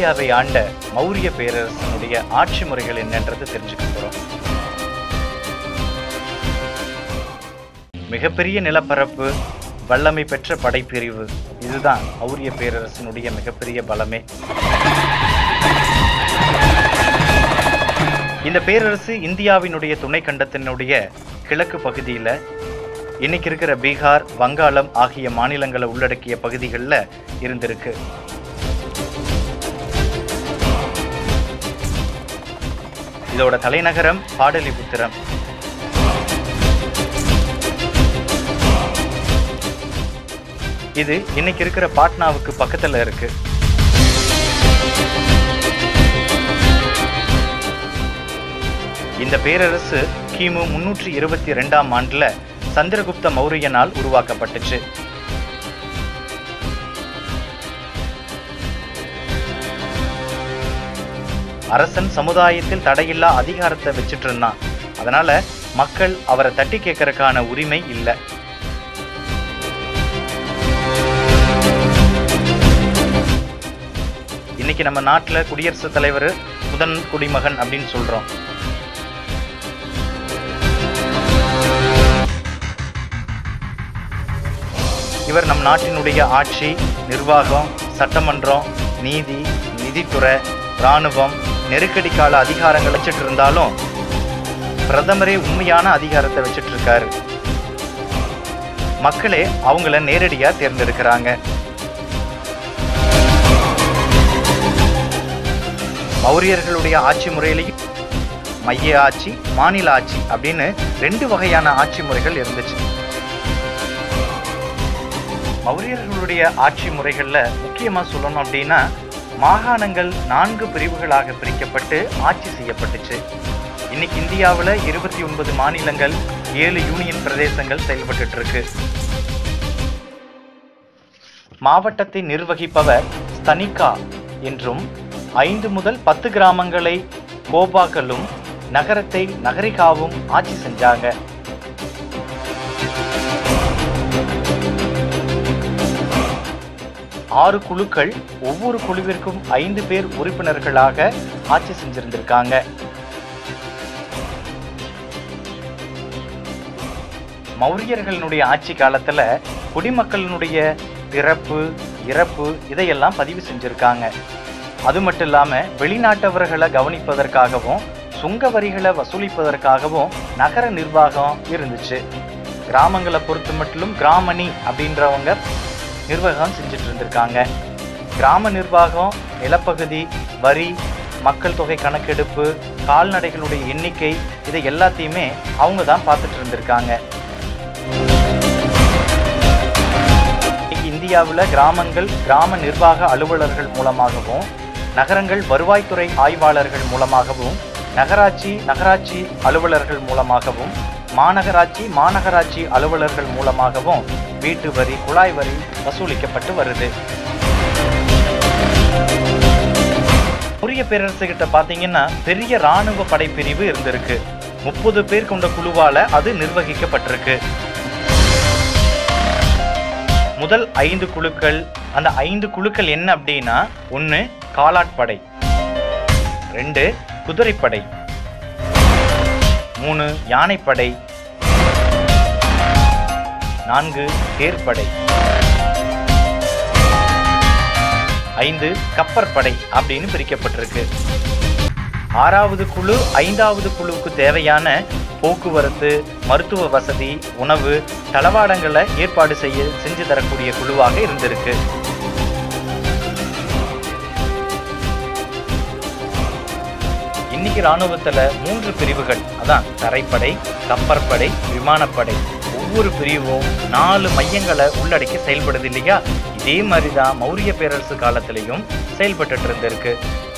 இந்தியாவை ஆண்ட மௌரிய பேரரசனுடைய ஆட்சி முறைகள் என்னன்றது தெரிஞ்சுக்க போறோம் மிகப்பெரிய நிலப்பரப்பு வல்லமை பெற்ற படைப்பிரிவு இதுதான் மௌரிய பேரரசனுடைய மிகப்பெரிய பலமே இந்த பேரரசு இந்தியாவினுடைய துணை கண்டத்தினுடைய கிழக்கு பகுதியில இன்னைக்கு இருக்கிற பீகார் வங்காளம் ஆகிய மாநிலங்களை உள்ளடக்கிய பகுதிகளில் இருந்திருக்கு இதோட தலைநகரம் பாடலிபுத்திரம் இது இன்னைக்கு இருக்கிற பாட்னாவுக்கு பக்கத்துல இருக்கு இந்த பேரரசு கிமு முன்னூற்றி இருபத்தி ரெண்டாம் ஆண்டுல சந்திரகுப்த மௌரியனால் உருவாக்கப்பட்டுச்சு அரசன் சமுதாயத்தில் தடையில்லா அதிகாரத்தை வச்சுட்டு இருந்தான் அதனால மக்கள் அவரை தட்டி கேட்கறதுக்கான உரிமை இல்லை இன்னைக்கு நம்ம நாட்டில் குடியரசுத் தலைவர் முதன் குடிமகன் அப்படின்னு சொல்றோம் இவர் நம் நாட்டினுடைய ஆட்சி நிர்வாகம் சட்டமன்றம் நீதி நிதித்துறை இராணுவம் நெருக்கடி கால அதிகாரங்கள் வச்சுட்டு இருந்தாலும் பிரதமரே உண்மையான அதிகாரத்தை வச்சுட்டு இருக்காரு மக்களே அவங்கள நேரடியா தேர்ந்தெடுக்கிறாங்க மௌரியர்களுடைய ஆட்சி முறையிலையும் மைய ஆட்சி மாநில ஆட்சி அப்படின்னு ரெண்டு வகையான ஆட்சி முறைகள் இருந்துச்சு மௌரியர்களுடைய ஆட்சி முறைகள்ல முக்கியமா சொல்லணும் அப்படின்னா மாகாணங்கள் நான்கு பிரிவுகளாக பிரிக்கப்பட்டு ஆட்சி செய்யப்பட்டுச்சு இன்னைக்கு இந்தியாவில் இருபத்தி ஒன்பது மாநிலங்கள் ஏழு யூனியன் பிரதேசங்கள் செயல்பட்டு இருக்கு மாவட்டத்தை நிர்வகிப்பவர் ஸ்தனிகா என்றும் ஐந்து முதல் பத்து கிராமங்களை கோபாக்களும் நகரத்தை நகரிகாவும் ஆட்சி செஞ்சாங்க ஆறு குழுக்கள் ஒவ்வொரு குழுவிற்கும் ஐந்து பேர் உறுப்பினர்களாக ஆட்சி செஞ்சிருந்திருக்காங்க மௌரியர்களுடைய ஆட்சி காலத்துல குடிமக்களினுடைய பிறப்பு இறப்பு இதையெல்லாம் பதிவு செஞ்சிருக்காங்க அது மட்டும் இல்லாம வெளிநாட்டவர்களை கவனிப்பதற்காகவும் சுங்க வரிகளை வசூலிப்பதற்காகவும் நகர நிர்வாகம் இருந்துச்சு கிராமங்களை பொறுத்த மட்டும் கிராமணி அப்படின்றவங்க நிர்வாகம் செஞ்சுட்டு இருந்திருக்காங்க கிராம நிர்வாகம் நிலப்பகுதி வரி மக்கள் தொகை கணக்கெடுப்பு கால்நடைகளுடைய எண்ணிக்கை இதை எல்லாத்தையுமே அவங்க தான் பார்த்துட்டு இருந்திருக்காங்க இன்னைக்கு இந்தியாவில் கிராமங்கள் கிராம நிர்வாக அலுவலர்கள் மூலமாகவும் நகரங்கள் வருவாய்த்துறை ஆய்வாளர்கள் மூலமாகவும் நகராட்சி நகராட்சி அலுவலர்கள் மூலமாகவும் மாநகராட்சி மாநகராட்சி அலுவலர்கள் மூலமாகவும் வீட்டு வரி குழாய் வரி வசூலிக்கப்பட்டு வருது புரிய பேரரசு கிட்ட பாத்தீங்கன்னா பெரிய ராணுவ படைப்பிரிவு இருந்திருக்கு முப்பது பேர் கொண்ட குழுவால அது நிர்வகிக்கப்பட்டிருக்கு முதல் ஐந்து குழுக்கள் அந்த ஐந்து குழுக்கள் என்ன அப்படின்னா ஒன்று காலாட்படை ரெண்டு குதிரைப்படை மூணு யானைப்படை நான்கு தேர்ப்படை ஐந்து கப்பற்படை அப்படின்னு பிரிக்கப்பட்டிருக்கு ஆறாவது குழு ஐந்தாவது குழுவுக்கு தேவையான போக்குவரத்து மருத்துவ வசதி உணவு தளவாடங்களை ஏற்பாடு செய்ய செஞ்சு தரக்கூடிய குழுவாக இருந்திருக்கு இன்னைக்கு ராணுவத்துல மூன்று பிரிவுகள் அதான் தரைப்படை கப்பற்படை விமானப்படை ஒவ்வொரு பிரிவும் நாலு மையங்களை உள்ளடக்கி செயல்படுது இல்லையா இதே மாதிரி தான் மௌரிய பேரரசு காலத்திலையும் செயல்பட்டு இருந்திருக்கு